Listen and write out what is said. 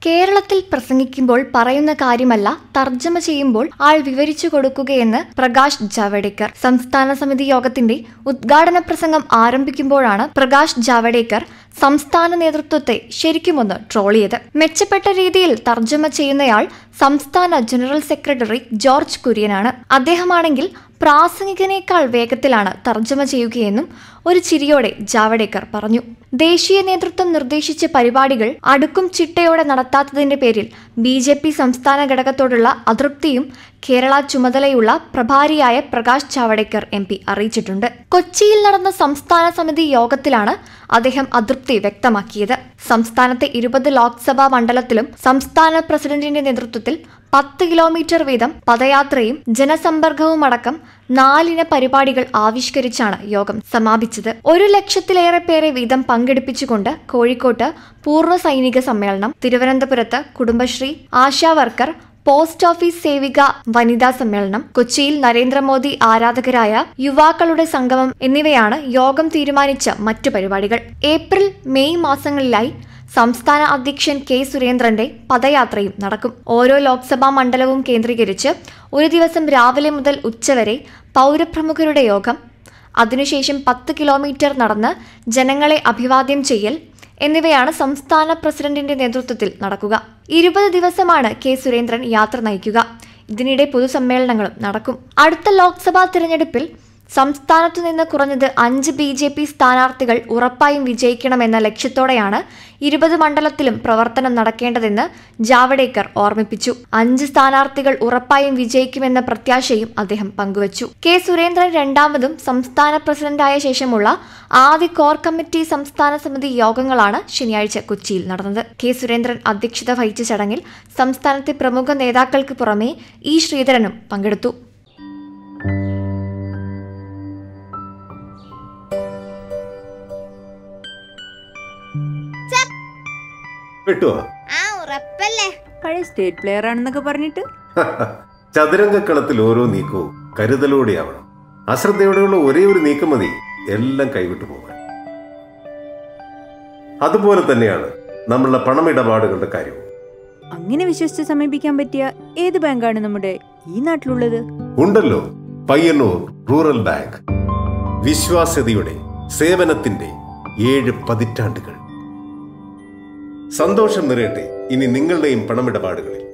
കേരളത്തിൽ പ്രസംഗിക്കുമ്പോൾ പറയുന്ന കാര്യമല്ല തർജ്ജമ ചെയ്യുമ്പോൾ ആൾ വിവരിച്ചു കൊടുക്കുകയെന്ന് പ്രകാശ് ജാവഡേക്കർ സംസ്ഥാന സമിതി യോഗത്തിന്റെ ഉദ്ഘാടന പ്രസംഗം ആരംഭിക്കുമ്പോഴാണ് പ്രകാശ് ജാവഡേക്കർ സംസ്ഥാന നേതൃത്വത്തെ ശരിക്കുമൊന്ന് ട്രോളിയത് മെച്ചപ്പെട്ട രീതിയിൽ തർജ്ജമ ചെയ്യുന്നയാൾ സംസ്ഥാന ജനറൽ സെക്രട്ടറി ജോർജ് കുര്യനാണ് അദ്ദേഹമാണെങ്കിൽ പ്രാസംഗികനേക്കാൾ വേഗത്തിലാണ് തർജ്ജമ ചെയ്യുകയെന്നും ഒരു ചിരിയോടെ ജാവഡേക്കർ പറഞ്ഞു ദേശീയ നേതൃത്വം നിർദ്ദേശിച്ച പരിപാടികൾ അടുക്കും ചിട്ടയോടെ നടത്താത്തതിന്റെ പേരിൽ ബി ജെ പി സംസ്ഥാന ഘടകത്തോടുള്ള അതൃപ്തിയും കേരള ചുമതലയുള്ള പ്രഭാരിയായ പ്രകാശ് ജാവഡേക്കർ എം പി അറിയിച്ചിട്ടുണ്ട് കൊച്ചിയിൽ നടന്ന സംസ്ഥാന സമിതി യോഗത്തിലാണ് അദ്ദേഹം അതൃപ്തി വ്യക്തമാക്കിയത് സംസ്ഥാനത്തെ ഇരുപത് ലോക്സഭാ മണ്ഡലത്തിലും സംസ്ഥാന പ്രസിഡന്റിന്റെ നേതൃത്വത്തിൽ പത്ത് കിലോമീറ്റർ വീതം പദയാത്രയും ജനസമ്പർക്കവും അടക്കം നാലിന പരിപാടികൾ ആവിഷ്കരിച്ചാണ് യോഗം സമാപിച്ചത് ഒരു ലക്ഷത്തിലേറെ പേരെ വീതം പങ്കെടുപ്പിച്ചുകൊണ്ട് കോഴിക്കോട്ട് പൂർവ്വ സൈനിക സമ്മേളനം തിരുവനന്തപുരത്ത് Kudumbashree ASHA worker post office സേവിക വനിതാ സമ്മേളനം കൊച്ചിയിൽ നരേന്ദ്രമോദി ആരാധകരായ യുവാക്കളുടെ സംഗമം എന്നിവയാണ് യോഗം തീരുമാനിച്ച മറ്റു പരിപാടികൾ ഏപ്രിൽ മെയ് മാസങ്ങളിലായി സംസ്ഥാന അധ്യക്ഷൻ കെ സുരേന്ദ്രന്റെ പദയാത്രയും നടക്കും ഓരോ ലോക്സഭാ മണ്ഡലവും കേന്ദ്രീകരിച്ച് ഒരു ദിവസം രാവിലെ മുതൽ ഉച്ചവരെ പൗരപ്രമുഖരുടെ യോഗം അതിനുശേഷം പത്ത് കിലോമീറ്റർ നടന്ന് ജനങ്ങളെ അഭിവാദ്യം ചെയ്യൽ എന്നിവയാണ് സംസ്ഥാന പ്രസിഡന്റിന്റെ നേതൃത്വത്തിൽ നടക്കുക ഇരുപത് ദിവസമാണ് കെ സുരേന്ദ്രൻ യാത്ര നയിക്കുക ഇതിനിടെ പൊതുസമ്മേളനങ്ങളും നടക്കും അടുത്ത ലോക്സഭാ തിരഞ്ഞെടുപ്പിൽ സംസ്ഥാനത്തു നിന്ന് കുറഞ്ഞത് അഞ്ച് ബി ജെ പി സ്ഥാനാർത്ഥികൾ ഉറപ്പായും വിജയിക്കണമെന്ന ലക്ഷ്യത്തോടെയാണ് ഇരുപത് മണ്ഡലത്തിലും പ്രവർത്തനം നടക്കേണ്ടതെന്ന് ജാവഡേക്കർ ഓർമ്മിപ്പിച്ചു അഞ്ച് സ്ഥാനാർത്ഥികൾ ഉറപ്പായും വിജയിക്കുമെന്ന പ്രത്യാശയും അദ്ദേഹം പങ്കുവച്ചു കെ സുരേന്ദ്രൻ രണ്ടാമതും സംസ്ഥാന പ്രസിഡന്റായ ശേഷമുള്ള ആദ്യ കോർ കമ്മിറ്റി സംസ്ഥാന സമിതി യോഗങ്ങളാണ് ശനിയാഴ്ച കൊച്ചിയിൽ നടന്നത് കെ സുരേന്ദ്രൻ അധ്യക്ഷത വഹിച്ച ചടങ്ങിൽ സംസ്ഥാനത്തെ പ്രമുഖ നേതാക്കൾക്ക് പുറമെ ഇ ശ്രീധരനും പങ്കെടുത്തു കിട്ടുവോ ആ ഉറപ്പല്ലേ പഴയ സ്റ്റേറ്റ് പ്ലെയർ ആണെന്നൊക്കെ പറഞ്ഞിട്ട് ചതുരംഗക്കളത്തിൽ ഓരോ നീക്കവും കരുതലോടെയാവണം അശ്രദ്ധയോടെയുള്ള ഒരേ ഒരു നീക്കം മതി എല്ലാം കൈവിട്ടു പോകാൻ അതുപോലെ തന്നെയാണ് നമ്മളുടെ പണമിടപാടുകളുടെ കാര്യവും അങ്ങനെ വിശ്വസിച്ച് സമീപിക്കാൻ പറ്റിയ ഏത് ബാങ്കാണ് നമ്മുടെ ഈ നാട്ടിലുള്ളത് ഉണ്ടല്ലോ പയ്യന്നൂർ റൂറൽ ബാങ്ക് വിശ്വാസ്യതയുടെ സേവനത്തിന്റെ ഏഴ് പതിറ്റാണ്ടുകൾ സന്തോഷം നിറയട്ടെ ഇനി നിങ്ങളുടെയും പണമിടപാടുകളിൽ